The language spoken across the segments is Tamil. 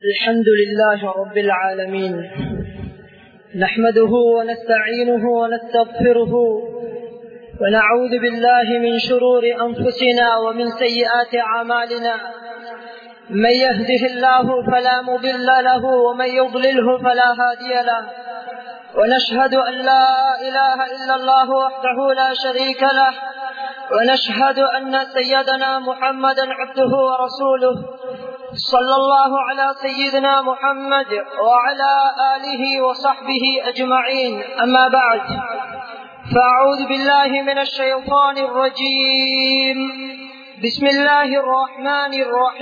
الحمد لله رب العالمين نحمده ونستعينه ونستغفره ونعوذ بالله من شرور أنفسنا ومن سيئات أعمالنا من يهده الله فلا مضل له ومن يضلله فلا هادي له ونشهد أن لا إله إلا الله وحده لا شريك له ونشهد أن سيدنا محمدا عبده ورسوله صلى الله على سيدنا محمد وعلى آله وصحبه أجمعين أما بعد فأعوذ بالله من الشيطان الرجيم بسم الله الرحمن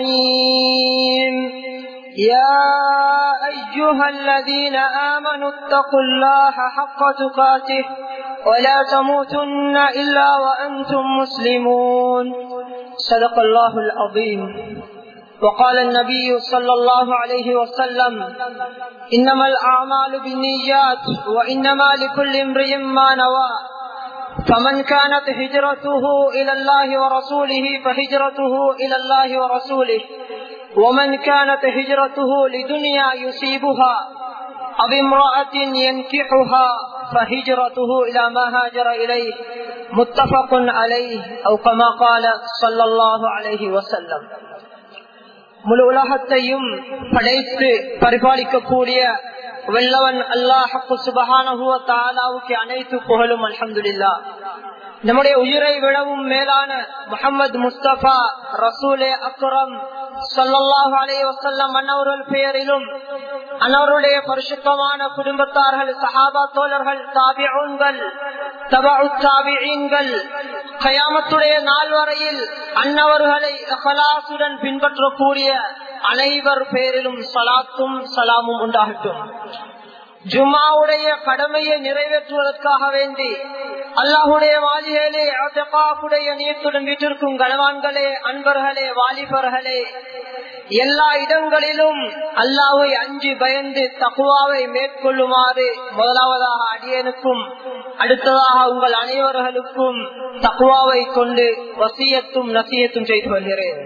الرحيم يا أيها الذين آمنوا اتقوا الله حق تقاته ولا تموتن إلا وأنتم مسلمون صدق الله العظيم وقال النبي صلى الله عليه وسلم إنما الأعمال بالنيات وإنما لكل امرئ ما نوى فمن كانت هجرته إلى الله ورسوله فهجرته إلى الله ورسوله ومن كانت هجرته لدنيا يصيبها أو امرأة ينكحها فهجرته إلى ما هاجر إليه متفق عليه أو كما قال صلى الله عليه وسلم முழு உலகத்தையும் படைத்து பரிபாலிக்கக்கூடிய வெள்ளவன் அல்லாஹு சுபஹானஹுவ தாலாவுக்கு அனைத்து புகழும் அலமதுல்லா நம்முடைய உயிரை விடவும் மேலான முகமது முஸ்தபா ரசூலே அக்ரம் சொல்லல்லாஹு அலே வசல்லம் அன்னவர்கள் பெயரிலும் அன்னவருடைய பரிசுத்தமான குடும்பத்தார்கள் சஹாபா தோழர்கள் தாபிகள் தாபிகள் கயாமத்துடைய நாள் வரையில் அன்னவர்களை அகலாசுடன் பின்பற்றக்கூடிய அனைவர் பேரிலும் சலாத்தும் சலாமும் உண்டாகட்டும் ஜும்மாவுடைய கடமையை நிறைவேற்றுவதற்காக வேண்டி அல்லாஹுடைய வாலிகளே அத்தகாப்புடைய நீத்துடன் வீட்டிற்கும் கனவான்களே அன்பர்களே வாலிபர்களே எல்லா இடங்களிலும் அல்லாவை அஞ்சு பயந்து தகுவாவை மேற்கொள்ளுமாறு முதலாவதாக அடியனுக்கும் அடுத்ததாக உங்கள் அனைவர்களுக்கும் தகுவாவை கொண்டு வசியத்தும் நசியத்தும் செய்து வருகிறேன்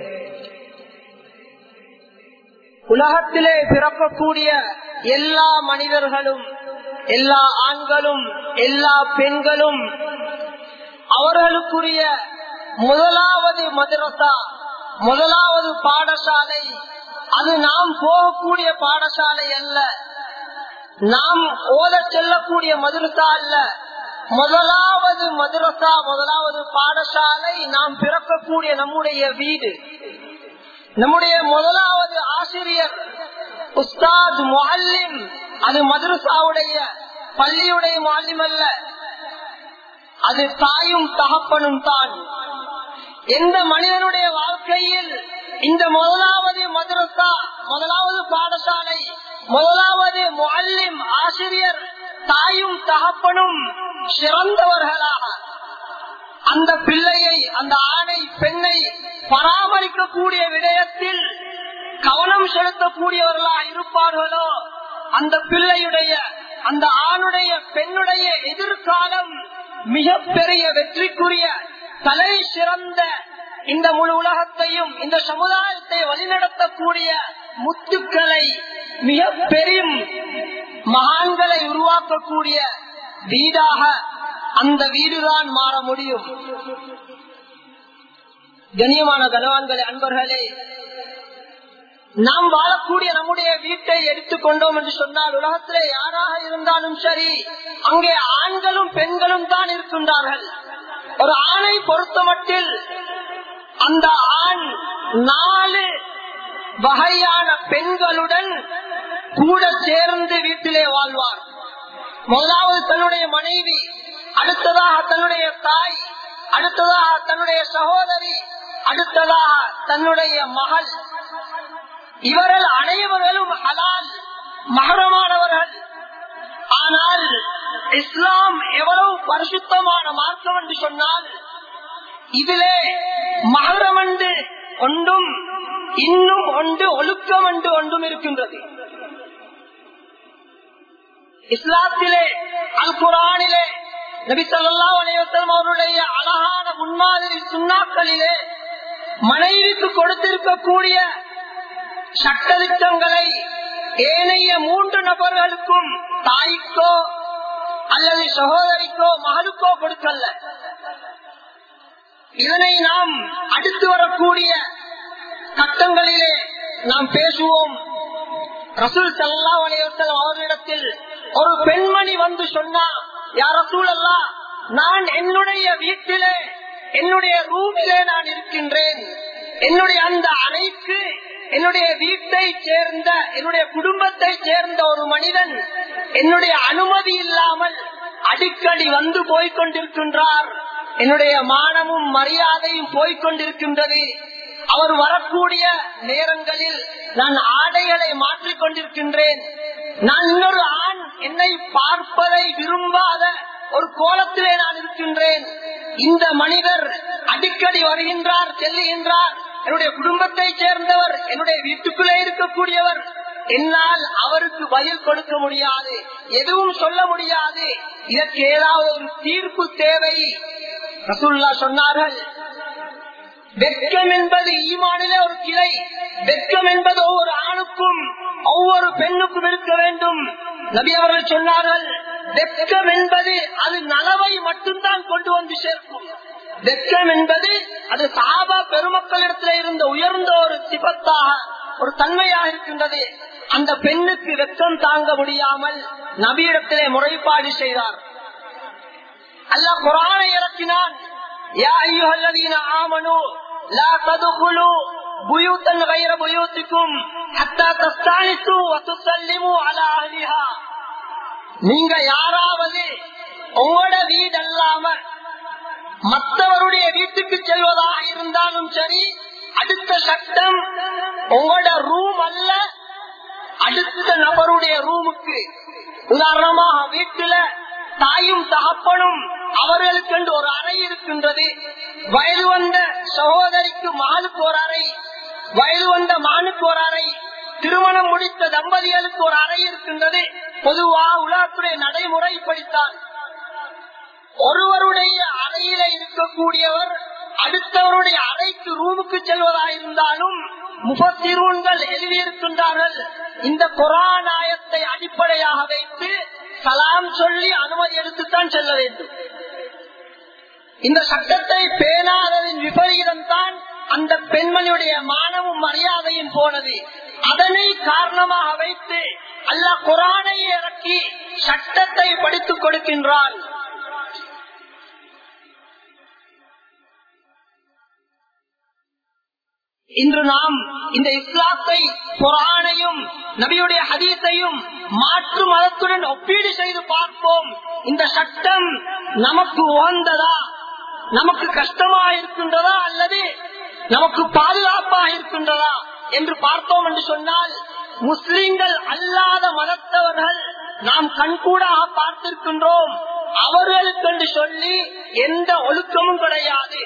உலகத்திலே பிறக்கக்கூடிய எல்லா மனிதர்களும் எல்லா ஆண்களும் எல்லா பெண்களும் அவர்களுக்குரிய முதலாவது மதுரசா முதலாவது பாடசாலை அது நாம் போகக்கூடிய பாடசாலை அல்ல நாம் ஓத செல்லக்கூடிய மதுரசா அல்ல முதலாவது மதுரசா முதலாவது பாடசாலை நாம் பிறக்கக்கூடிய நம்முடைய வீடு நம்முடைய முதலாவது ஆசிரியர் உஸ்தாத் முல்லிம் அது மதுரசாவுடைய பள்ளியுடைய மாலிம் அல்ல அது தாயும் தகப்பனும் தான் எந்த மனிதனுடைய வாழ்க்கையில் இந்த முதலாவது மதுரசா முதலாவது பாடசாலை முதலாவது முல்லிம் ஆசிரியர் தாயும் தகப்பனும் சிறந்தவர்களாக அந்த பிள்ளையை அந்த ஆணை பெண்ணை பராமரிக்கக்கூடிய விடயத்தில் கவனம் செலுத்தக்கூடியவர்களா இருப்பார்களோ அந்த பிள்ளையுடைய அந்த ஆணுடைய பெண்ணுடைய எதிர்காலம் மிகப்பெரிய வெற்றிக்குரிய தலை சிறந்த இந்த முழு உலகத்தையும் இந்த சமுதாயத்தை வழிநடத்தக்கூடிய முத்துக்களை மிக பெரும் மகான்களை உருவாக்கக்கூடிய வீடாக அந்த வீடுதான் மாற முடியும் கண்ணியமான கனவான்களே அன்பர்களே நாம் வாழக்கூடிய நம்முடைய வீட்டை எடுத்துக்கொண்டோம் என்று சொன்னால் உலகத்திலே யாராக இருந்தாலும் சரி அங்கே ஆண்களும் பெண்களும் தான் இருக்கின்றார்கள் ஒரு ஆணை பொறுத்த மட்டில் அந்த ஆண் நாலு வகையான பெண்களுடன் கூட சேர்ந்து வீட்டிலே வாழ்வார் முதலாவது தன்னுடைய மனைவி அடுத்ததாக தன்னுடைய தாய் அடுத்ததாக தன்னுடைய சகோதரி அடுத்ததாக தன்னுடைய மகள் இவர்கள் அனைவர்களும் ஹலால் மகரமானவர்கள் ஆனால் இஸ்லாம் எவ்வளவு பரிசுத்தமான மார்க்கம் என்று சொன்னால் இதிலே மகரம் என்று ஒன்றும் இன்னும் ஒன்று ஒழுக்கம் என்று ஒன்றும் இருக்கின்றது இஸ்லாத்திலே அல் குரானிலே நபி சொல்லா அனைவசம் அவருடைய அழகான முன்மாதிரி மனைவிக்கு கொடுத்திருக்கக்கூடிய சட்டதிட்டங்களை ஏனைய மூன்று நபர்களுக்கும் தாய்க்கோ அல்லது சகோதரிக்கோ மகளுக்கோ கொடுக்கல இதனை நாம் அடுத்து வரக்கூடிய கட்டங்களிலே நாம் பேசுவோம் ரசூல் சல்லா அலையம் அவர்களிடத்தில் ஒரு பெண்மணி வந்து சொன்னா யார் ரசூல் அல்லா நான் என்னுடைய வீட்டிலே என்னுடைய ரூமிலே நான் இருக்கின்றேன் என்னுடைய அந்த அறைக்கு என்னுடைய வீட்டை சேர்ந்த என்னுடைய குடும்பத்தை சேர்ந்த ஒரு மனிதன் என்னுடைய அனுமதி இல்லாமல் அடிக்கடி வந்து போய்கொண்டிருக்கின்றார் என்னுடைய மானமும் மரியாதையும் போய்கொண்டிருக்கின்றது அவர் வரக்கூடிய நேரங்களில் நான் ஆடைகளை மாற்றிக் கொண்டிருக்கின்றேன் நான் இன்னொரு ஆண் என்னை பார்ப்பதை விரும்பாத ஒரு கோலத்திலே நான் இருக்கின்றேன் இந்த மனிதர் அடிக்கடி வருகின்றார் செல்லுகின்றார் என்னுடைய குடும்பத்தை சேர்ந்தவர் என்னுடைய வீட்டுக்குள்ளே இருக்கக்கூடியவர் என்னால் அவருக்கு பதில் கொடுக்க முடியாது எதுவும் சொல்ல முடியாது இதற்கு ஏதாவது ஒரு தீர்ப்பு தேவை ரசூல்லா சொன்னார்கள் வெட்கம் என்பது ஈமானிலே ஒரு கிளை வெட்கம் என்பது ஒவ்வொரு ஆணுக்கும் ஒவ்வொரு பெண்ணுக்கும் இருக்க வேண்டும் நபி அவர்கள் சொன்னார்கள் வெட்கம் என்பது அது நலவை மட்டும்தான் கொண்டு வந்து சேர்க்கும் வெட்கம் என்பது அது சாபா பெருமக்களிடத்தில் இருந்த உயர்ந்த ஒரு சிபத்தாக ஒரு தன்மையாக இருக்கின்றது அந்த பெண்ணுக்கு வெட்கம் தாங்க முடியாமல் நபியிடத்திலே முறைப்பாடு செய்தார் அல்லாஹ் குரானை இறக்கினான் யா ஐயுஹல்லதீன ஆமனு லா ததுகுலு புயூத்தன் غير புயூத்திக்கும் حتى تستانسوا وتسلموا على اهلها நீங்க யாராவது உங்களோட வீடு அல்லாம மற்றவருடைய வீட்டுக்கு செல்வதாக இருந்தாலும் சரி அடுத்த சட்டம் உங்களோட ரூம் அல்ல அடுத்த நபருடைய ரூமுக்கு உதாரணமாக வீட்டுல தாயும் தகப்பனும் அவர்களுக்கு ஒரு அறை இருக்கின்றது வயது வந்த சகோதரிக்கு மகனுக்கு ஒரு அறை வயது வந்த மகனுக்கு ஒரு அறை திருமணம் முடித்த தம்பதிகளுக்கு ஒரு அறை இருக்கின்றது பொதுவா உலகத்துடைய நடைமுறைப்படுத்தான் ஒருவருடைய அறையில இருக்கக்கூடியவர் அடுத்தவருடைய அறைக்கு ரூமுக்கு செல்வதாயிருந்தாலும் முகத்திரூன்கள் எழுதியிருக்கின்றார்கள் இந்த கொரானாயத்தை அடிப்படையாக வைத்து சலாம் சொல்லி அனுமதி எடுத்துத்தான் செல்ல வேண்டும் இந்த சட்டத்தை பேணாததின் விபரீதம் தான் அந்த பெண்மணியுடைய மானமும் மரியாதையும் போனது அதனை காரணமாக வைத்து அல்ல குரானை இறக்கி சட்டத்தை படித்துக் கொடுக்கின்றான் இன்று நாம் இந்த இஸ்லாத்தை குரானையும் நபியுடைய ஹதீஸையும் மாற்று மதத்துடன் ஒப்பீடு செய்து பார்ப்போம் இந்த சட்டம் நமக்கு உகந்ததா நமக்கு கஷ்டமா இருக்கின்றதா அல்லது நமக்கு பாதுகாப்பாக இருக்கின்றதா என்று பார்த்தோம் என்று சொன்னால் முஸ்லிம்கள் அல்லாத மதத்தவர்கள் நாம் கண்கூடாக பார்த்திருக்கின்றோம் அவர்களுக்கு என்று சொல்லி எந்த ஒழுக்கமும் கிடையாது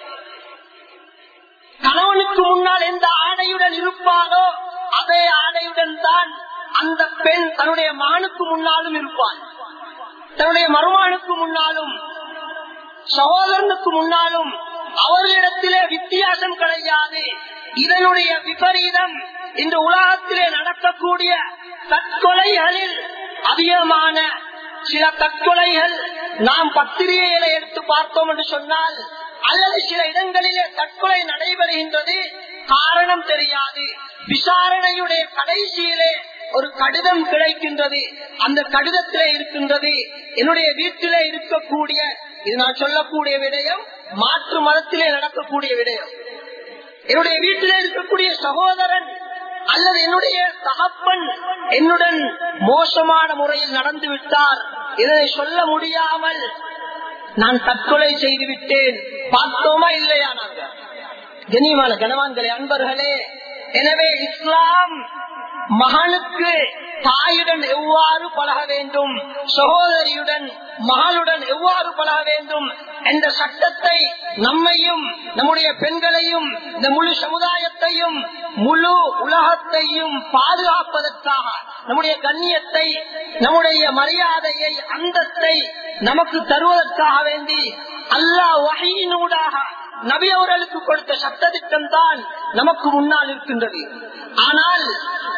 கணவனுக்கு முன்னால் எந்த ஆடையுடன் இருப்பாரோ அதே ஆடையுடன் தான் அந்த பெண் தன்னுடைய மகனுக்கு முன்னாலும் இருப்பாள் தன்னுடைய மருமானுக்கு முன்னாலும் சகோதரனுக்கு முன்னாலும் அவர்களிடத்திலே வித்தியாசம் கிடையாது இதனுடைய விபரீதம் இந்த உலகத்திலே நடக்கக்கூடிய தற்கொலைகளில் அதிகமான சில தற்கொலைகள் நாம் பத்திரிகைகளை எடுத்து பார்த்தோம் என்று சொன்னால் அல்லது சில இடங்களிலே தற்கொலை நடைபெறுகின்றது காரணம் தெரியாது விசாரணையுடைய கடைசியிலே ஒரு கடிதம் கிடைக்கின்றது அந்த கடிதத்திலே இருக்கின்றது என்னுடைய வீட்டிலே இருக்கக்கூடிய இது நான் சொல்லக்கூடிய விடயம் மாற்று மதத்திலே நடக்கக்கூடிய விடயம் என்னுடைய வீட்டிலே இருக்கக்கூடிய சகோதரன் அல்லது என்னுடைய தகப்பன் என்னுடன் மோசமான முறையில் நடந்து விட்டார் இதனை சொல்ல முடியாமல் நான் தற்கொலை செய்து விட்டேன் பார்த்தோமா இல்லையா நாங்க கனிமான கனவான்களே அன்பர்களே எனவே இஸ்லாம் மகனுக்கு தாயுடன் எவ்வாறு பழக வேண்டும் சகோதரியுடன் மகளுடன் எவ்வாறு பழக வேண்டும் என்ற சட்டத்தை நம்மையும் நம்முடைய பெண்களையும் இந்த முழு சமுதாயத்தையும் முழு உலகத்தையும் பாதுகாப்பதற்காக நம்முடைய கண்ணியத்தை நம்முடைய மரியாதையை அந்தத்தை நமக்கு தருவதற்காக வேண்டி அல்லாஹ் வகையினூடாக நபி அவர்களுக்கு கொடுத்த சட்டத்திட்டம் தான் நமக்கு முன்னால் இருக்கின்றது ஆனால்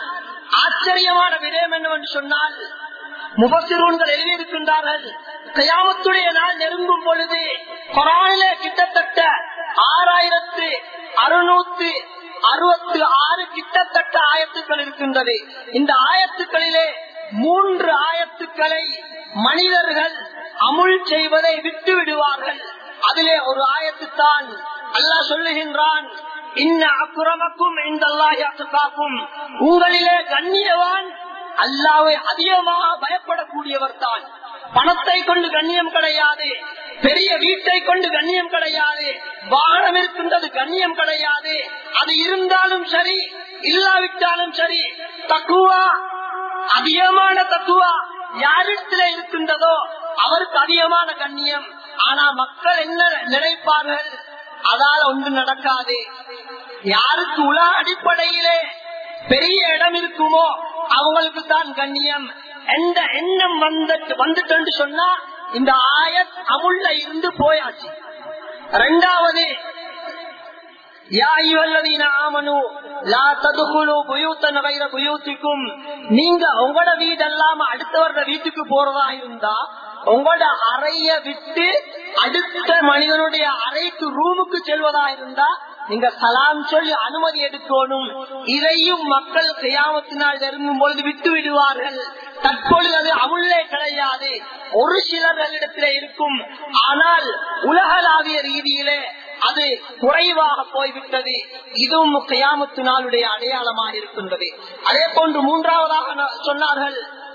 ஆச்சரியமான விடயம் என்னவென்று சொன்னால் முபசிரூன்கள் எழுதியிருக்கின்றார்கள் கயாமத்துடைய நாள் நெருங்கும் பொழுது கொரானிலே கிட்டத்தட்ட ஆறாயிரத்து அறுநூத்து அறுபத்தி ஆறு கிட்டத்தட்ட ஆயத்துக்கள் இருக்கின்றது இந்த ஆயத்துக்களிலே மூன்று ஆயத்துக்களை மனிதர்கள் அமுல் செய்வதை விட்டு விடுவார்கள் அதிலே ஒரு ஆயத்துத்தான் அல்லாஹ் சொல்லுகின்றான் இன்ன அக்குரமக்கும் இந்த அல்லாஹாக்கும் உங்களிலே கண்ணியவான் அல்லாவை அதிகமாக பயப்படக்கூடியவர் தான் பணத்தை கொண்டு கண்ணியம் கிடையாது பெரிய வீட்டை கொண்டு கண்ணியம் கிடையாது வாகனம் இருக்கின்றது கண்ணியம் கிடையாது அது இருந்தாலும் சரி இல்லாவிட்டாலும் சரி தக்குவா அதிகமான தத்துவா யாரிடத்துல இருக்கின்றதோ அவருக்கு அதிகமான கண்ணியம் ஆனா மக்கள் என்ன நினைப்பார்கள் அதால ஒன்று நடக்காது யாருக்கு உலக அடிப்படையிலே பெரிய இடம் இருக்குமோ அவங்களுக்கு தான் கண்ணியம் எந்த எண்ணம் வந்துட்டு வந்துட்டு சொன்னா இந்த ஆயத் அமுல்ல இருந்து போயாச்சு ரெண்டாவது நீங்க உங்களோட வீடு இல்லாம அடுத்தவரோட வீட்டுக்கு போறதா இருந்தா உங்களோட அறைய விட்டு அடுத்த மனிதனுடைய அறைக்கு ரூமுக்கு செல்வதா இருந்தா நீங்க சலாம் சொல்லி அனுமதி எடுக்கணும் இதையும் மக்கள் செய்யாமத்தினால் நெருங்கும் பொழுது விட்டு விடுவார்கள் தற்பொழுது அது அமுல்லே கிடையாது ஒரு சிலர்களிடத்திலே இருக்கும் ஆனால் உலகளாவிய ரீதியிலே அது குறைவாக போய்விட்டது இதுவும் கையாமத்து நாளுடைய அடையாளமாக இருக்கின்றது அதே போன்று மூன்றாவதாக சொன்னார்கள்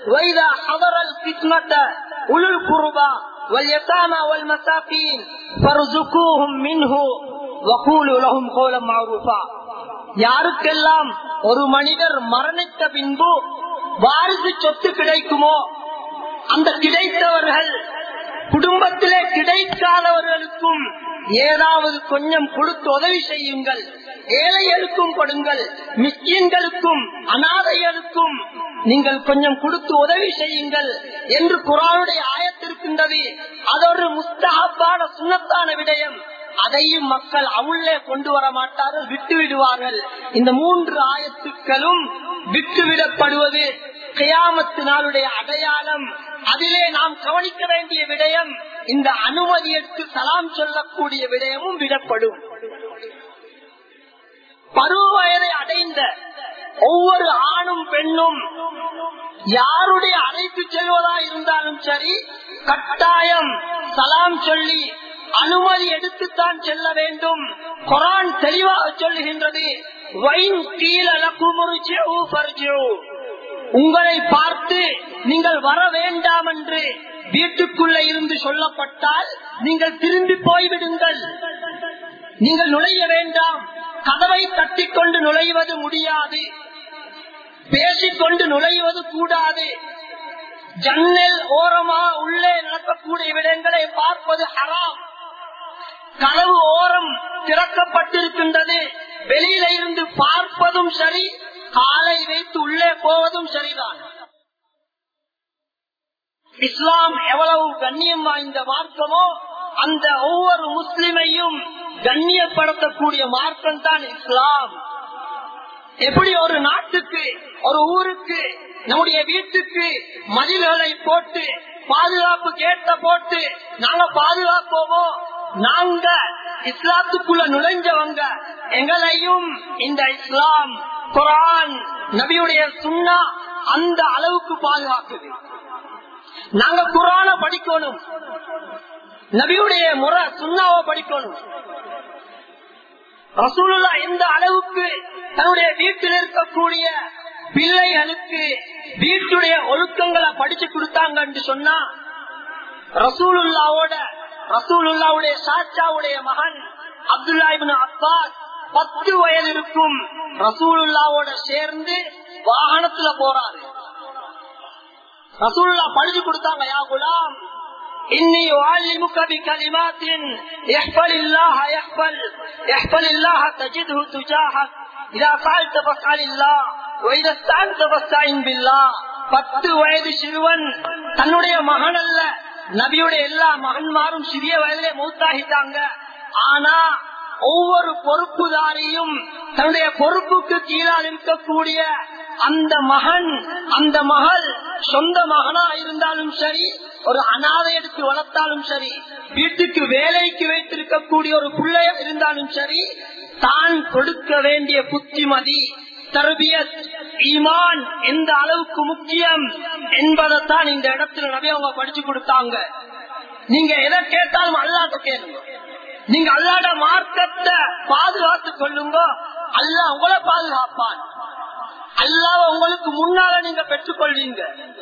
உளுள் குருபா واليتامى والمساكين فارزقوهم منه وقولوا لهم قولا معروفا யாருக்கெல்லாம் ஒரு மனிதர் மரணித்த பின்பு வாரிசு சொத்து கிடைக்குமோ அந்த கிடைத்தவர்கள் குடும்பத்திலே கிடைக்காதவர்களுக்கும் ஏதாவது கொஞ்சம் கொடுத்து உதவி செய்யுங்கள் ஏழைகளுக்கும் கொடுங்கள் மிஸ்கின்களுக்கும் அனாதைகளுக்கும் நீங்கள் கொஞ்சம் கொடுத்து உதவி செய்யுங்கள் என்று குரானுடைய ஆயத்திருக்கின்றது அது ஒரு முஸ்தகப்பான சுண்ணத்தான விடயம் அதையும் மக்கள் அவுள்ளே கொண்டு வர மாட்டார்கள் விட்டு விடுவார்கள் இந்த மூன்று ஆயத்துக்களும் விட்டுவிடப்படுவது கியாமத்து நாளுடைய அடையாளம் அதிலே நாம் கவனிக்க வேண்டிய விடயம் இந்த அனுமதியற்கு சலாம் சொல்லக்கூடிய விடயமும் விடப்படும் பருவ வயதை அடைந்த ஒவ்வொரு ஆணும் பெண்ணும் யாருடைய அழைப்பு செல்வதா இருந்தாலும் சரி கட்டாயம் சலாம் சொல்லி அனுமதி எடுத்துத்தான் செல்ல வேண்டும் குரான் தெளிவாக சொல்லுகின்றது உங்களை பார்த்து நீங்கள் வர வேண்டாம் என்று வீட்டுக்குள்ள இருந்து சொல்லப்பட்டால் நீங்கள் திரும்பி போய்விடுங்கள் நீங்கள் நுழைய வேண்டாம் கதவை தட்டிக்கொண்டு நுழைவது முடியாது பேசிக்கொண்டு நுழைவது கூடாது ஜன்னல் ஓரமா உள்ளே நடக்கக்கூடிய விடயங்களை பார்ப்பது ஹராம் கனவு ஓரம் திறக்கப்பட்டிருக்கின்றது வெளியில இருந்து பார்ப்பதும் சரி காலை வைத்து உள்ளே போவதும் சரிதான் இஸ்லாம் எவ்வளவு கண்ணியம் வாய்ந்த மார்க்கமோ அந்த ஒவ்வொரு முஸ்லிமையும் கண்ணியப்படுத்தக்கூடிய மார்க்கம் தான் இஸ்லாம் எப்படி ஒரு நாட்டுக்கு ஒரு ஊருக்கு நம்முடைய வீட்டுக்கு மதில்களை போட்டு பாதுகாப்பு கேட்ட போட்டு நாங்க பாதுகாப்போமோ நாங்க இஸ்லாத்துக்குள்ள நுழைஞ்சவங்க எங்களையும் இந்த இஸ்லாம் குரான் நபியுடைய சுண்ணா அந்த அளவுக்கு பாதுகாக்குது நாங்க குரான படிக்கணும் நபியுடைய முறை சுண்ணாவை படிக்கணும் ரசூலுல்லா எந்த அளவுக்கு தன்னுடைய வீட்டில் இருக்கக்கூடிய பிள்ளைகளுக்கு வீட்டுடைய ஒழுக்கங்களை படிச்சு கொடுத்தாங்கன்னு சொன்னா ரசூலுல்லாவோட ரசூலுல்லாவுடைய சாச்சாவுடைய மகன் அப்துல்லா இபின் அப்பாஸ் பத்து வயது இருக்கும் ரசூலுல்லாவோட சேர்ந்து வாகனத்துல போறாரு ரசூலுல்லா படிச்சு கொடுத்தாங்க யா குலாம் إني أعلمك بكلمات يحفل الله يحفل يحفل الله تجده تجاهك إذا فعلت فاسأل الله وإذا استعنت فاستعن بالله பத்து வயது சிறுவன் தன்னுடைய மகன் அல்ல நபியுடைய எல்லா மகன்மாரும் சிறிய வயதிலே மூத்தாகிட்டாங்க ஆனா ஒவ்வொரு பொறுப்புதாரியும் தன்னுடைய பொறுப்புக்கு கீழால் இருக்கக்கூடிய அந்த மகன் அந்த மகள் சொந்த மகனா இருந்தாலும் சரி ஒரு அனாதை எடுத்து வளர்த்தாலும் சரி வீட்டுக்கு வேலைக்கு வைத்திருக்கக்கூடிய ஒரு பிள்ளைய இருந்தாலும் சரி தான் கொடுக்க வேண்டிய புத்திமதி தர்பியத் ஈமான் எந்த அளவுக்கு முக்கியம் என்பதைத்தான் இந்த இடத்துல நபி அவங்க படிச்சு கொடுத்தாங்க நீங்க எதை கேட்டாலும் அல்லாட்ட கேளுங்க நீங்க அல்லாட மார்க்கத்தை பாதுகாத்துக் கொள்ளுங்க அல்லா உங்களை பாதுகாப்பான் அல்லாவ உங்களுக்கு முன்னால நீங்க பெற்றுக் கொள்வீங்க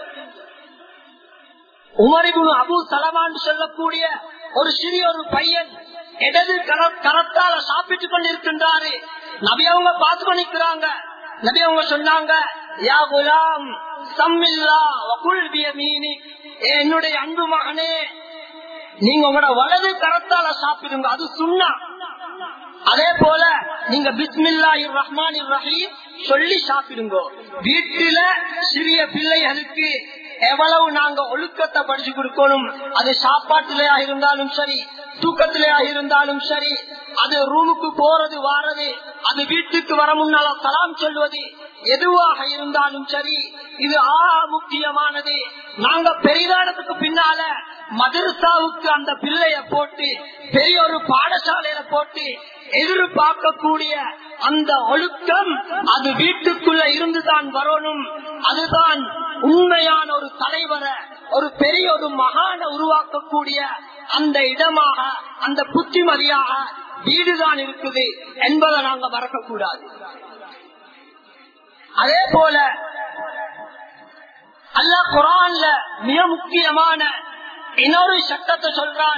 உமரிபுன் அபு சலமான் சொல்லக்கூடிய ஒரு சிறிய ஒரு பையன் இடது கரத்தால சாப்பிட்டுக் கொண்டிருக்கின்றாரு நபி அவங்க பார்த்து கொண்டிருக்கிறாங்க நபி அவங்க சொன்னாங்க யா குலாம் சம்மில்லா வகுல் பியமீனி என்னுடைய அன்பு மகனே நீங்க உங்களோட வலது கரத்தால சாப்பிடுங்க அது சுண்ணா அதே போல நீங்க பிஸ்மில்லா ரஹ்மான் ரஹீம் சொல்லி சாப்பிடுங்க வீட்டுல சிறிய பிள்ளைகளுக்கு எவ்வளவு நாங்க ஒழுக்கத்தை படிச்சு கொடுக்கணும் அது சாப்பாட்டுலயா இருந்தாலும் சரி தூக்கத்திலேயா இருந்தாலும் சரி அது ரூமுக்கு போறது வாரது அது வீட்டுக்கு வர முன்னால சலாம் சொல்வது எதுவாக இருந்தாலும் சரி இது ஆ முக்கியமானது நாங்க பெரிதானத்துக்கு பின்னால மதரசாவுக்கு அந்த பிள்ளைய போட்டு பெரிய ஒரு பாடசாலையில போட்டு எதிர்பார்க்கக்கூடிய அந்த ஒழுக்கம் அது வீட்டுக்குள்ள இருந்துதான் வரணும் அதுதான் உண்மையான ஒரு தலைவரை ஒரு பெரிய ஒரு மகான உருவாக்கக்கூடிய அந்த இடமாக அந்த புத்திமதியாக வீடுதான் இருக்குது என்பதை நாங்க மறக்கக்கூடாது அதே போல அல்ல குரான்ல மிக முக்கியமான இன்னொரு சட்டத்தை சொல்றான்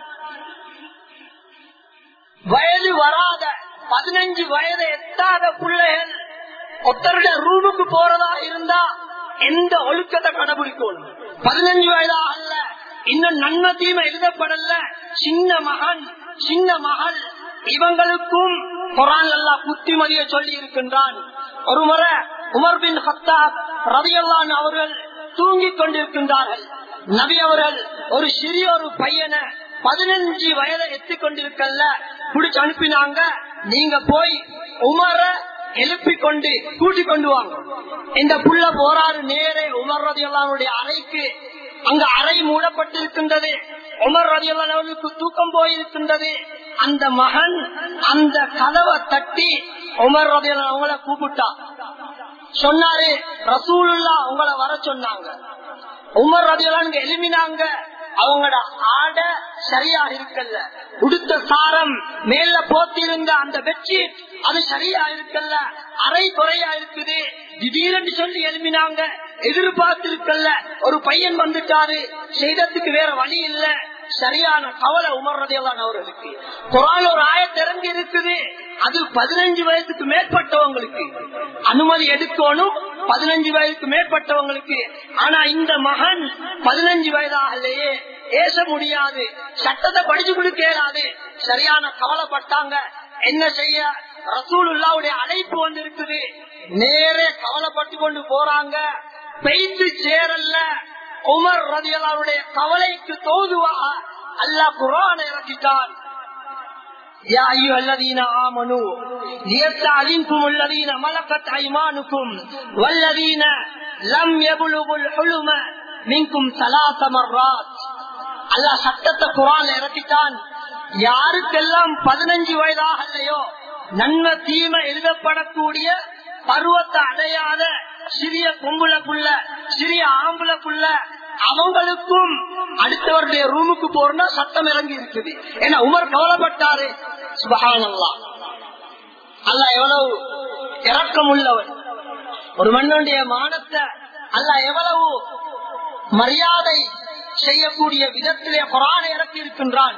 வயது வராத பதினஞ்சு வயது எட்டாத பிள்ளைகள் ஒருத்தருடைய ரூமுக்கு போறதா இருந்தா எந்த ஒழுக்கத்தை கடைபிடிக்கணும் பதினஞ்சு வயதா அல்ல இன்னும் நன்மை தீமை எழுதப்படல சின்ன மகன் சின்ன மகள் இவங்களுக்கும் குரான் அல்லா புத்திமதிய சொல்லி இருக்கின்றான் ஒரு முறை உமர் பின் ஹத்தாப் ரவியல்லான் அவர்கள் தூங்கிக் கொண்டிருக்கின்றார்கள் நபி அவர்கள் ஒரு சிறிய ஒரு பையனை பதினஞ்சு வயதை எத்தி கொண்டிருக்கல பிடிச்சு அனுப்பினாங்க நீங்க போய் உமர எழுப்பி கொண்டு கூட்டிக் கொண்டு வாங்க இந்த புள்ள போறாரு நேரே உமர் ரதியல்லானுடைய அறைக்கு அங்க அறை மூடப்பட்டிருக்கின்றது உமர் ரதியல்லானுக்கு தூக்கம் போயிருக்கின்றது அந்த மகன் அந்த கதவை தட்டி உமர் ரதியல்லா அவங்கள கூப்பிட்டா சொன்னாரு ரசூலுல்லா உங்களை வர சொன்னாங்க உமர் ரதியல்லாங்க எழுமினாங்க அவங்களோட ஆட சரியா இருக்கல்ல உடுத்த சாரம் மேல போத்திருந்த அந்த வெற்றி அது சரியா இருக்கல்ல அரை குறையா இருக்குது திடீரென்று சொல்லி எழுப்பினாங்க எதிர்பார்த்திருக்கல்ல ஒரு பையன் வந்துட்டாரு செய்ததுக்கு வேற வழி இல்ல சரியான கவலை உமர்றதையெல்லாம் அவர்களுக்கு குரான் ஒரு ஆயத்திறங்கி இருக்குது அது பதினஞ்சு வயசுக்கு மேற்பட்டவங்களுக்கு அனுமதி எடுக்கணும் பதினஞ்சு வயதுக்கு மேற்பட்டவங்களுக்கு ஆனா இந்த மகன் பதினஞ்சு வயதாகலையே ஏச முடியாது சட்டத்தை படிச்சு கொடுக்க இயலாது சரியான கவலைப்பட்டாங்க என்ன செய்ய ரசூலுல்லாவுடைய அழைப்பு வந்து இருக்குது நேரே கவலைப்பட்டு கொண்டு போறாங்க பெய்து சேரல்ல உமர் ரதியலாவுடைய கவலைக்கு தோதுவாக அல்லாஹ் குரான் இறக்கிட்டான் يا أيها الذين آمنوا ليستعلمكم الذين ملكت أيمانكم والذين لم يبلغوا الحلم منكم ثلاث مرات அல்லாஹ் சட்டத்தை குரான் இறக்கிட்டான் யாருக்கெல்லாம் பதினஞ்சு வயதாக இல்லையோ நன்மை தீமை எழுதப்படக்கூடிய பருவத்தை அடையாத சிறிய பொம்புல புள்ள சிறிய ஆம்புல புள்ள அவங்களுக்கும் அடுத்தவருடைய ரூமுக்கு போறனா சட்டம் இறங்கி இருக்குது ஏன்னா உமர் கவலைப்பட்டாரு சுபகானல்லா அல்ல எவ்வளவு இறக்கம் உள்ளவர் ஒரு மண்ணுடைய மானத்தை அல்ல எவ்வளவு மரியாதை செய்யக்கூடிய விதத்திலே குரானை இறக்கி இருக்கின்றான்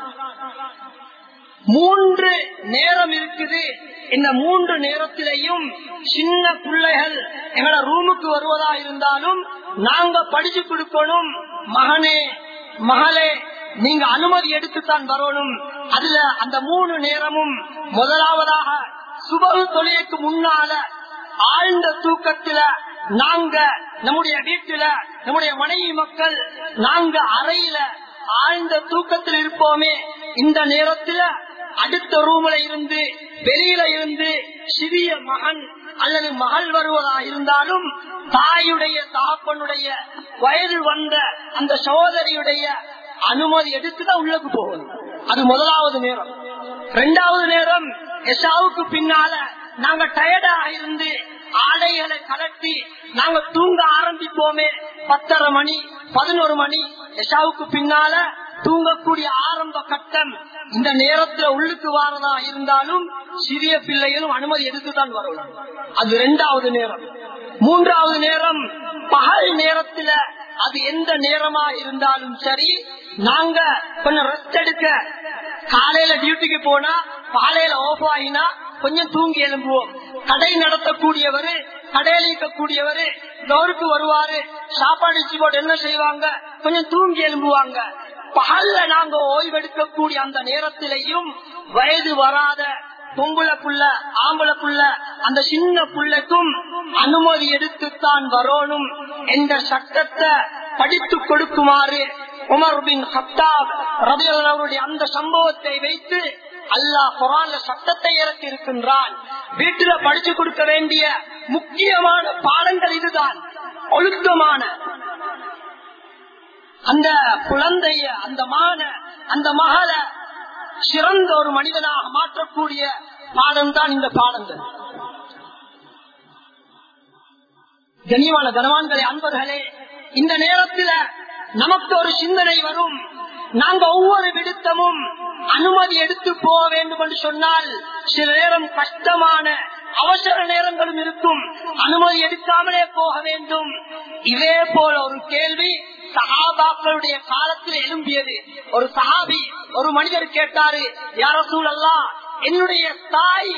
மூன்று நேரம் இருக்குது இந்த மூன்று நேரத்திலையும் சின்ன பிள்ளைகள் எங்களோட ரூமுக்கு வருவதா இருந்தாலும் நாங்க படிச்சு கொடுக்கணும் மகனே மகளே நீங்க அனுமதி எடுத்துத்தான் வரணும் அதுல அந்த மூணு நேரமும் முதலாவதாக சுபகு தொழிலுக்கு முன்னால ஆழ்ந்த தூக்கத்துல நாங்க நம்முடைய வீட்டுல நம்முடைய மனைவி மக்கள் நாங்க அறையில ஆழ்ந்த தூக்கத்தில் இருப்போமே இந்த நேரத்துல அடுத்த ரூம்ல இருந்து வெளியில இருந்து சிறிய மகன் அல்லது மகள் வருவதா இருந்தாலும் தாயுடைய தகப்பனுடைய வயது வந்த அந்த சகோதரியுடைய அனுமதி எடுத்துதான் உள்ளுக்கு போகணும் அது முதலாவது நேரம் இரண்டாவது நேரம் எஷாவுக்கு பின்னால நாங்க டயர்டாக இருந்து ஆடைகளை கலட்டி நாங்க தூங்க ஆரம்பிப்போமே பத்தரை மணி பதினோரு மணி எஷாவுக்கு பின்னால தூங்கக்கூடிய ஆரம்ப கட்டம் இந்த நேரத்துல உள்ளுக்கு வாரதா இருந்தாலும் சிறிய பிள்ளைகளும் அனுமதி எடுத்துதான் வரணும் அது இரண்டாவது நேரம் மூன்றாவது நேரம் பகல் நேரத்துல அது எந்த நேரமா இருந்தாலும் சரி நாங்க கொஞ்சம் ரெஸ்ட் எடுக்க காலையில டியூட்டிக்கு போனா காலையில ஆஃப் ஆகினா கொஞ்சம் தூங்கி எழும்புவோம் கடை நடத்தக்கூடியவரு கடையில இருக்கக்கூடியவரு டோருக்கு வருவாரு சாப்பாடு வச்சு போட்டு என்ன செய்வாங்க கொஞ்சம் தூங்கி எழும்புவாங்க பகல்ல நாங்க ஓய்வெடுக்கக்கூடிய அந்த நேரத்திலையும் வயது வராத பொம்புல புள்ள ஆம்பளை புள்ள அந்த சின்ன புள்ளைக்கும் அனுமதி எடுத்துத்தான் வரணும் என்ற சட்டத்தை படித்து கொடுக்குமாறு உமர் பின் ஹத்தாப் ரபியவருடைய அந்த சம்பவத்தை வைத்து அல்லாஹ் குரான்ல சட்டத்தை இறக்கி இருக்கின்றான் வீட்டுல படிச்சு கொடுக்க வேண்டிய முக்கியமான பாடங்கள் இதுதான் ஒழுக்கமான அந்த குழந்தைய அந்த மான அந்த மகளை சிறந்த ஒரு மனிதனாக மாற்றக்கூடிய பாடம் தான் இந்த பாடங்கள் கனிவான கனவான்களே அன்பர்களே இந்த நேரத்துல நமக்கு ஒரு சிந்தனை வரும் நாங்க ஒவ்வொரு விடுத்தமும் அனுமதி எடுத்து போக வேண்டும் என்று சொன்னால் சில நேரம் கஷ்டமான அவசர நேரங்களும் இருக்கும் அனுமதி எடுக்காமலே போக வேண்டும் இதே போல ஒரு கேள்வி சகாபாக்களுடைய காலத்தில் எழும்பியது ஒரு சஹாபி ஒரு மனிதர் கேட்டாரு யார சூழல்லா என்னுடைய தாய்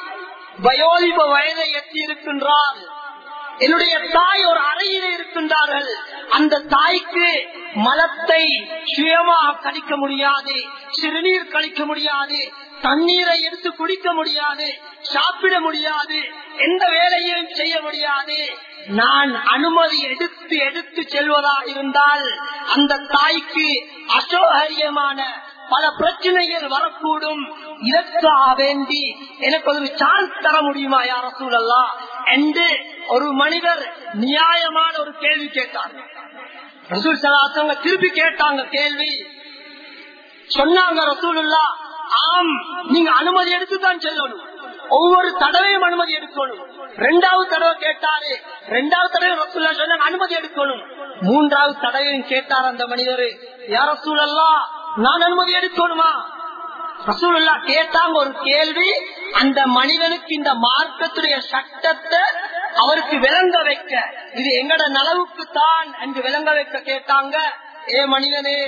வயோதிப வயதை எட்டி இருக்கின்றார் என்னுடைய தாய் ஒரு அறையிலே இருக்கின்றார்கள் அந்த தாய்க்கு மலத்தை சுயமாக கழிக்க முடியாது சிறுநீர் கழிக்க முடியாது தண்ணீரை எடுத்து குடிக்க முடியாது சாப்பிட முடியாது எந்த வேலையும் செய்ய முடியாது நான் அனுமதி எடுத்து எடுத்து செல்வதா இருந்தால் அந்த தாய்க்கு அசோகரியமான பல பிரச்சனைகள் வரக்கூடும் இதற்காக வேண்டி எனக்கு ஒரு சான்ஸ் தர முடியுமா யார சூழல்லா என்று ஒரு மனிதர் நியாயமான ஒரு கேள்வி கேட்டாங்க ரசூல் சலாசவங்க திருப்பி கேட்டாங்க கேள்வி சொன்னாங்க ரசூலுல்லா ஆம் நீங்க அனுமதி எடுத்துதான் செல்லணும் ஒவ்வொரு தடவையும் அனுமதி எடுக்கணும் ரெண்டாவது தடவை கேட்டாரு ரெண்டாவது தடவை ரசூல்லா சொன்னாங்க அனுமதி எடுக்கணும் மூன்றாவது தடவையும் கேட்டார் அந்த மனிதர் யார சூழல்லா நான் அனுமதி எடுக்கணுமா ரசூலுல்லா கேட்டாங்க ஒரு கேள்வி அந்த மனிதனுக்கு இந்த மார்க்கத்துடைய சட்டத்தை அவருக்கு விளங்க வைக்க இது எங்கட நலவுக்கு தான் என்று விளங்க வைக்க கேட்டாங்க ஏ மனிதனே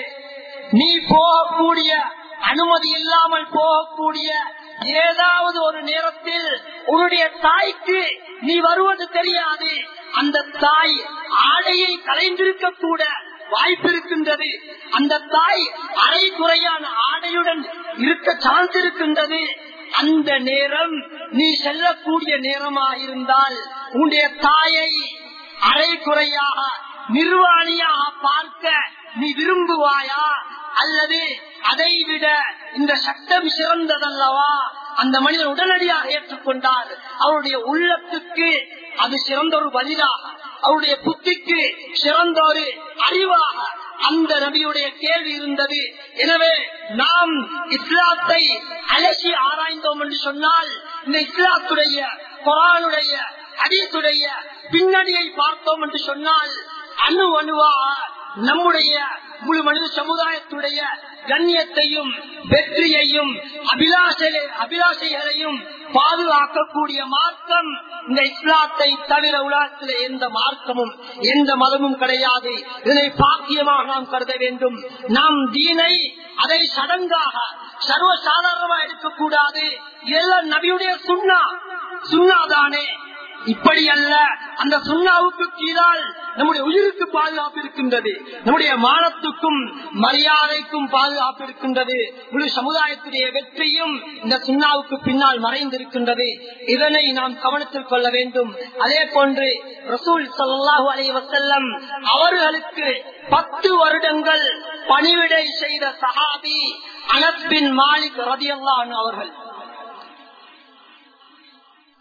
நீ போகக்கூடிய அனுமதி இல்லாமல் போகக்கூடிய ஏதாவது ஒரு நேரத்தில் உன்னுடைய தாய்க்கு நீ வருவது தெரியாது அந்த தாய் ஆடையை கலைந்திருக்க கூட வாய்ப்பு இருக்கின்றது அந்த தாய் அரை குறையான ஆடையுடன் இருக்க சான்ஸ் இருக்கின்றது அந்த நேரம் நீ செல்லக்கூடிய நேரமா இருந்தால் உன்னுடைய தாயை அரை குறையாக நிர்வாணியாக பார்க்க நீ விரும்புவாயா அல்லது அதை விட இந்த சட்டம் சிறந்ததல்லவா அந்த மனிதன் உடனடியாக ஏற்றுக்கொண்டார் அவருடைய உள்ளத்துக்கு அது சிறந்த ஒரு பதிலாக அவருடைய புத்திக்கு சிறந்த ஒரு அறிவாக அந்த நபியுடைய கேள்வி இருந்தது எனவே நாம் இஸ்லாத்தை அலசி ஆராய்ந்தோம் என்று சொன்னால் இந்த இஸ்லாத்துடைய குரானுடைய அடித்துடைய பின்னணியை பார்த்தோம் என்று சொன்னால் அணு அணுவாக நம்முடைய முழு மனித சமுதாயத்துடைய கண்ணியத்தையும் வெற்றியையும் அபிலாஷை அபிலாஷைகளையும் பாதுகாக்கக்கூடிய மார்க்கம் இந்த இஸ்லாத்தை தவிர உலகத்தில் எந்த மார்க்கமும் எந்த மதமும் கிடையாது இதனை பாக்கியமாக நாம் கருத வேண்டும் நாம் தீனை அதை சடங்காக சர்வ சாதாரணமாக எடுக்கக்கூடாது எல்லாம் நபியுடைய சுண்ணா சுண்ணாதானே இப்படி அல்ல அந்த சுண்ணாவுக்கு கீழால் நம்முடைய உயிருக்கு பாதுகாப்பு இருக்கின்றது நம்முடைய மானத்துக்கும் மரியாதைக்கும் பாதுகாப்பு இருக்கின்றது முழு சமுதாயத்துடைய வெற்றியும் இந்த சுண்ணாவுக்கு பின்னால் மறைந்திருக்கின்றது இதனை நாம் கவனத்தில் கொள்ள வேண்டும் அதே போன்று ரசூல் சல்லாஹூ அலி வசல்லம் அவர்களுக்கு பத்து வருடங்கள் பணிவிடை செய்த சஹாபி அனஸ்பின் மாலிக் ரதியல்லான் அவர்கள்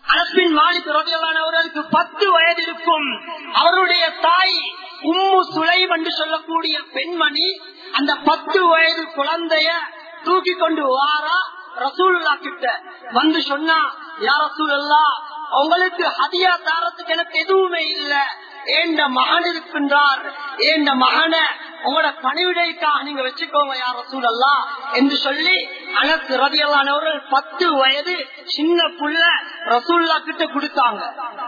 அனஸ்பின் மாலிக் ரதியல்லான் அவர்களுக்கு பத்து வயது இருக்கும் அவருடைய தாய் உம்மு சுலைம் என்று சொல்லக்கூடிய பெண்மணி அந்த பத்து வயது குழந்தைய தூக்கி கொண்டு வாரா ரசூல்லா கிட்ட வந்து சொன்னா யார் ரசூல்லா உங்களுக்கு ஹதியா தாரத்துக்கு எனக்கு எதுவுமே இல்ல ஏண்ட மகன் இருக்கின்றார் ஏண்ட மகனை உங்களோட பணிவிடைக்காக நீங்க வச்சுக்கோங்க யார் ரசூலல்லா என்று சொல்லி அனத்து ரதியல்லானவர்கள் பத்து வயது சின்ன புள்ள ரசூல்லா கிட்ட கொடுத்தாங்க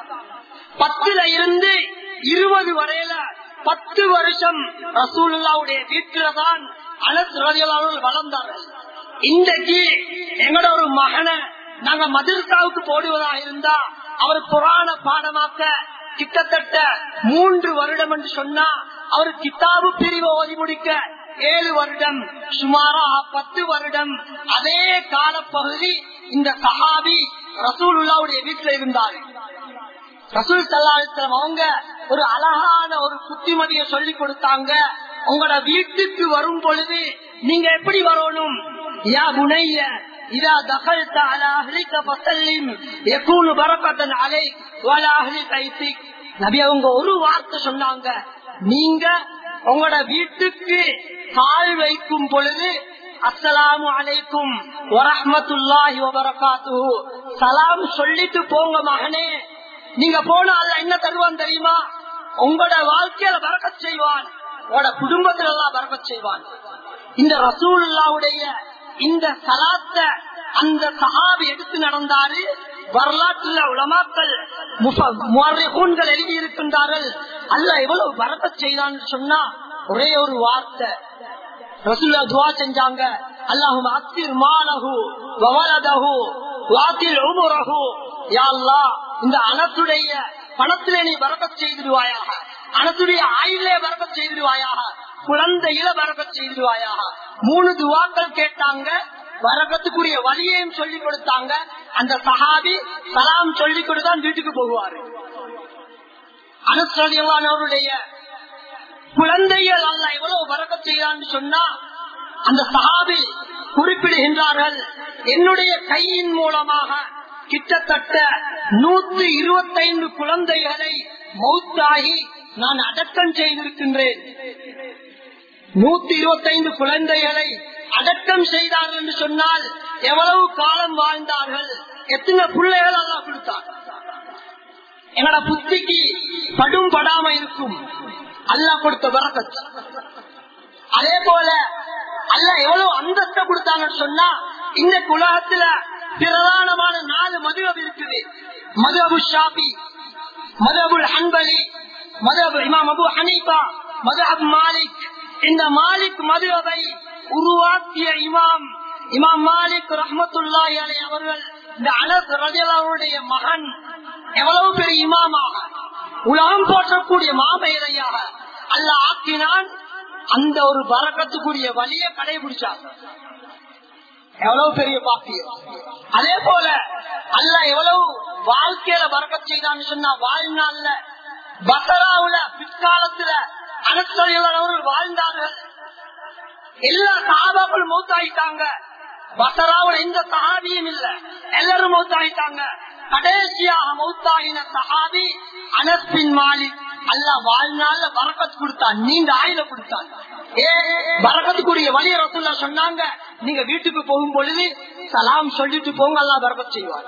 பத்துல இருந்து இருபது வரையில பத்து வருஷம் ரசூலுல்லாவுடைய வீட்டில்தான் அனத் ரதியல்லானவர்கள் வளர்ந்தார்கள் இன்றைக்கு எங்களோட ஒரு மகனை நாங்க மதுரசாவுக்கு போடுவதா இருந்தா அவர் புராண பாடமாக்க கிட்டத்தட்ட மூன்று வருடம் என்று சொன்னா அவர் கித்தாபு பிரிவு ஓதி முடிக்க ஏழு வருடம் சுமாரா பத்து வருடம் அதே காலப்பகுதி இந்த சஹாபி ரசூலுல்லாவுடைய வீட்டுல இருந்தாரு ரசூல் சல்லாஹம் அவங்க ஒரு அழகான ஒரு புத்திமதியை சொல்லி கொடுத்தாங்க உங்களோட வீட்டுக்கு வரும் பொழுது நீங்க எப்படி வரணும் யா புனைய இதா தகல்த அலா அஹ்லிக ஃபஸல்லிம் யகூனு பரக்கத்தன் அலைக் வலா அஹ்லி கைத்திக் நபி அவங்க ஒரு வார்த்தை சொன்னாங்க நீங்க உங்களோட வீட்டுக்கு கால் வைக்கும் பொழுது அஸ்ஸலாமு அலைக்கும் வரஹ்மத்துல்லாஹி வபரகாத்துஹு சலாம் சொல்லிட்டு போங்க மகனே நீங்க போனா அல்ல என்ன தருவான் தெரியுமா உங்களோட வாழ்க்கையில பறக்கச் செய்வான் உங்களோட குடும்பத்துல எல்லாம் பறக்கச் செய்வான் இந்த ரசூலுல்லாவுடைய இந்த சலாத்த அந்த சஹாபி எடுத்து நடந்தாரு வரலாற்றுல உலமாக்கள் முறைகூன்கள் எழுதி இருக்கின்றார்கள் அல்ல எவ்வளவு பறக்க செய்தான்னு சொன்னா ஒரே ஒரு வார்த்தை ரசூல்லா துவா செஞ்சாங்க அல்லாஹும் அக்திர் மாலஹு வவலதஹு வாத்தில் உமுரஹு யா அல்லாஹ் இந்த அனத்துடைய பணத்திலே நீ பறக்க செய்திருவாயாக அனத்துடைய ஆயிலே பறக்க செய்திருவாயாக குழந்தையில பறக்க செய்திருவாயாக மூணு துவாக்கள் கேட்டாங்க வரகத்துக்குரிய வழியையும் சொல்லி கொடுத்தாங்க அந்த சஹாபி சலாம் சொல்லி கொடுத்தான் வீட்டுக்கு போகுவாரு அனுசரியவானவருடைய குழந்தைகள் அல்ல எவ்வளவு வரக்க செய்யான்னு சொன்னா அந்த சஹாபி குறிப்பிடுகின்றார்கள் என்னுடைய கையின் மூலமாக கிட்டத்தட்ட நூத்தி இருபத்தைந்து குழந்தைகளை மௌத்தாகி நான் அடக்கம் செய்திருக்கின்றேன் நூத்தி இருபத்தைந்து குழந்தைகளை அடக்கம் செய்தார்கள் என்று சொன்னால் எவ்வளவு காலம் வாழ்ந்தார்கள் எத்தனை பிள்ளைகள் எல்லாம் கொடுத்தார் எங்களோட புத்திக்கு படும் படாம இருக்கும் அல்லா கொடுத்த வரக்கத் அதே போல அல்ல எவ்வளவு அந்தஸ்த கொடுத்தாங்கன்னு சொன்னா இந்த உலகத்துல பிரதானமான நாலு மதுரப் இருக்குது மதுஅபு ஷாபி மதுஅபுல் ஹன்பலி மதுஅபு இமாம் அபு ஹனீஃபா மதுஅப் மாலிக் இந்த மாலிக் மதுரபை உருவாக்கிய இமாம் இமாம் மாலிக் ரஹமத்துல்லாஹி அலை அவர்கள் இந்த அனஸ் ரஜலாவுடைய மகன் எவ்வளவு பெரிய இமாமாக உலகம் போற்றக்கூடிய மாமேதையாக அல்ல ஆக்கினான் அந்த ஒரு பறக்கத்துக்குரிய வழியை கடைபிடிச்சார் எவ்வளவு பெரிய பாக்கியம் அதே போல அல்ல எவ்வளவு வாழ்க்கையில பறக்க செய்தான்னு சொன்னா வாழ்நாள்ல பசராவுல பிற்காலத்துல அனத்தொழிலாளர்கள் வாழ்ந்தார்கள் எல்லா சகாபாக்களும் மௌத்தாயிட்டாங்க பசராவுல எந்த சகாபியும் இல்ல எல்லாரும் மௌத்தாயிட்டாங்க கடைசியாக மௌத்தாயின சகாபி அனஸ்பின் மாலிக் அல்ல வாழ்நாள்ல பறக்கத்து கொடுத்தான் நீங்க ஆயுத கொடுத்தான் ஏ பறக்கத்துக்குரிய வழிய ரசூல்லா சொன்னாங்க நீங்க வீட்டுக்கு போகும் பொழுது சலாம் சொல்லிட்டு போங்க அல்லா பறக்கத் செய்வார்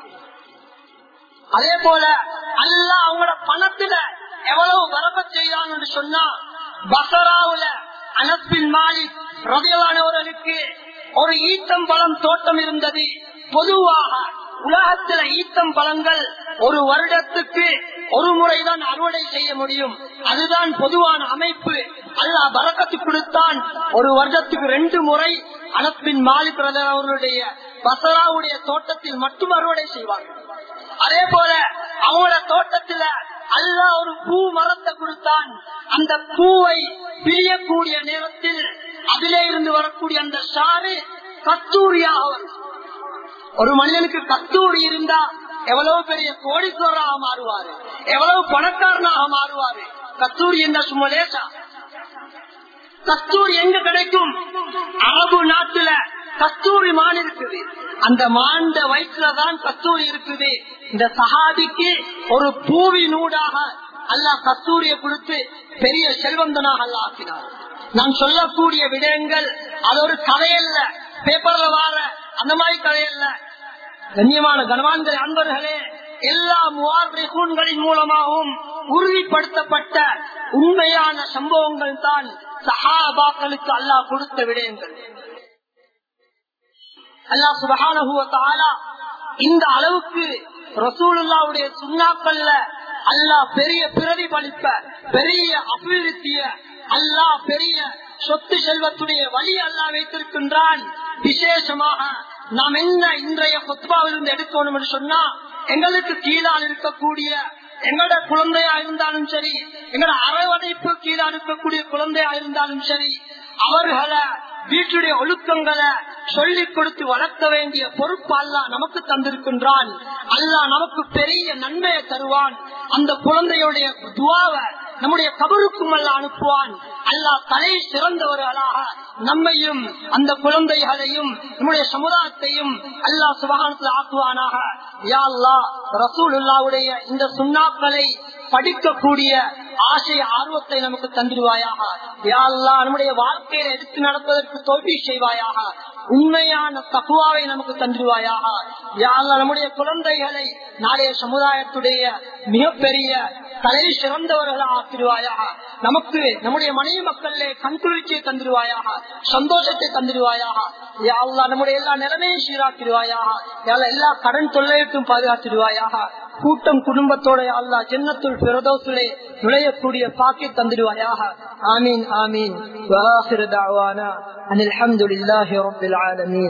அதே போல அல்ல அவங்களோட பணத்துல எவ்வளவு பறக்கத் செய்தான்னு சொன்னா பசராவுல அனஸ்பின் மாலிக் ரவியலானவர்களுக்கு ஒரு ஈத்தம் பழம் தோட்டம் இருந்தது பொதுவாக உலகத்துல ஈத்தம் பழங்கள் ஒரு வருடத்துக்கு ஒரு முறைதான் அறுவடை செய்ய முடியும் அதுதான் பொதுவான அமைப்பு அல்லா பறக்கத்து கொடுத்தான் ஒரு வருடத்துக்கு ரெண்டு முறை அனப்பின் மாலிக் பிரதர் அவர்களுடைய பசராவுடைய தோட்டத்தில் மட்டும் அறுவடை செய்வார்கள் அதே போல அவங்களோட தோட்டத்துல அல்லா ஒரு பூ மரத்தை கொடுத்தான் அந்த பூவை பிரியக்கூடிய நேரத்தில் அதிலே இருந்து வரக்கூடிய அந்த சாறு கத்தூரியாக வரும் ஒரு மனிதனுக்கு கத்தூரி இருந்தா எவ்வளவு பெரிய கோடீஸ்வரராக மாறுவாரு எவ்வளவு பணக்காரனாக மாறுவாரு கத்தூரி என்ற சும்மா லேசா கஸ்தூரி எங்க கிடைக்கும் அரபு நாட்டுல கஸ்தூரி மான் இருக்குது அந்த மாண்ட வயிற்றுலதான் கஸ்தூரி இருக்குது இந்த சஹாபிக்கு ஒரு பூவினூடாக அல்லாஹ் கஸ்தூரிய கொடுத்து பெரிய செல்வந்தனாக அல்ல ஆக்கினார் நான் சொல்லக்கூடிய விடயங்கள் அது ஒரு கதையல்ல பேப்பர்ல வார அந்த மாதிரி கதையல்ல கண்ணியமான கனவான்கள் அன்பர்களே எல்லா முவார்களின் மூலமாகவும் உறுதிப்படுத்தப்பட்ட உண்மையான சம்பவங்கள் தான் சஹாபாக்களுக்கு அல்லாஹ் கொடுத்த விடயங்கள் அல்லா சுபகான இந்த அளவுக்கு ரசூலுல்லாவுடைய சுண்ணாக்கள்ல அல்லாஹ் பெரிய பிரதிபலிப்ப பெரிய அபிவிருத்திய அல்லாஹ் பெரிய சொத்து செல்வத்துடைய வழி அல்லாஹ் வைத்திருக்கின்றான் விசேஷமாக நாம் என்ன இன்றைய கொத்பாவிலிருந்து எடுக்கணும் என்று சொன்னா எங்களுக்கு கீழால் இருக்கக்கூடிய எங்களோட குழந்தையா இருந்தாலும் சரி எங்களோட அரவணைப்பு கீழால் இருக்கக்கூடிய குழந்தையா இருந்தாலும் சரி அவர்களை வீட்டுடைய ஒழுக்கங்களை சொல்லிக் கொடுத்து வளர்க்க வேண்டிய பொறுப்பு அல்லா நமக்கு தந்திருக்கின்றான் அல்லா நமக்கு பெரிய நன்மையை தருவான் அந்த குழந்தையுடைய துவாவை நம்முடைய கபருக்கும் அல்ல அனுப்புவான் அல்லா தலை சிறந்தவர்களாக நம்மையும் அந்த குழந்தைகளையும் நம்முடைய சமுதாயத்தையும் அல்லா சுபகானத்தில் ஆக்குவானாக யா அல்லா ரசூலுல்லாவுடைய இந்த சுண்ணாக்களை படிக்கக்கூடிய ஆசை ஆர்வத்தை நமக்கு தந்துடுவாயாக யா அல்லா நம்முடைய வாழ்க்கையில எடுத்து நடப்பதற்கு தோல்வி செய்வாயாக உண்மையான தக்குவாவை நமக்கு தந்துடுவாயாக யா அல்லா நம்முடைய குழந்தைகளை நாளைய சமுதாயத்துடைய மிகப்பெரிய தலை சிறந்தவர்களாக ஆக்கிடுவாயாக நமக்கு நம்முடைய மனைவி மக்களே கண்குளிர்ச்சியை தந்துடுவாயாக சந்தோஷத்தை தந்துடுவாயாக யா அல்லா நம்முடைய எல்லா நிலைமையும் சீராக்கிடுவாயாக யா அல்லா எல்லா கடன் தொல்லையட்டும் பாதுகாத்துடுவாயாக கூட்டம் குடும்பத்தோட அல்லா ஜென்னத்துள் பிரதோசுலே நுழையக்கூடிய பாக்கி தந்துடுவாயாக ஆமீன் ஆமீன் வாஹிர் தாவானா அனில் அல்ஹம்துலில்லாஹி ரப்பில் ஆலமீன்